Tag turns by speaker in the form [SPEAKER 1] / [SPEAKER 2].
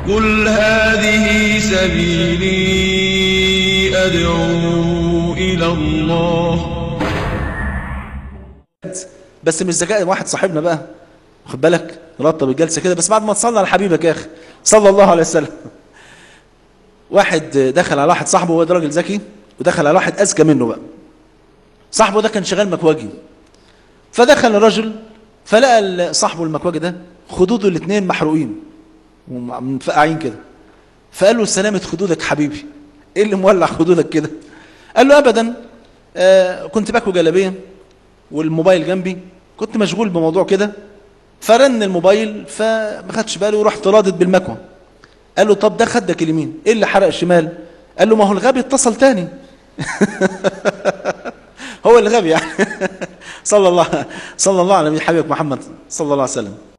[SPEAKER 1] قل هذه سبيلي أدعو إلى الله
[SPEAKER 2] بس مش ذكاء واحد صاحبنا بقى واخد بالك رطب الجلسه كده بس بعد ما تصلي على حبيبك يا اخي صلى الله عليه وسلم واحد دخل على واحد صاحبه هو ده راجل ذكي ودخل على واحد اذكى منه بقى صاحبه ده كان شغال مكواجي فدخل الرجل فلقى ال- صاحبه المكواجي ده خدوده الاثنين محروقين ومفقعين كده فقال له سلامة خدودك حبيبي ايه اللي مولع خدودك كده قال له ابدا آه كنت باكل جلابيه والموبايل جنبي كنت مشغول بموضوع كده فرن الموبايل فما خدش باله ورحت رادد بالمكوى قال له طب ده خدك اليمين ايه اللي حرق الشمال قال له ما هو الغبي اتصل تاني هو الغبي يعني صلى الله صلى الله على نبي حبيبك محمد صلى الله عليه وسلم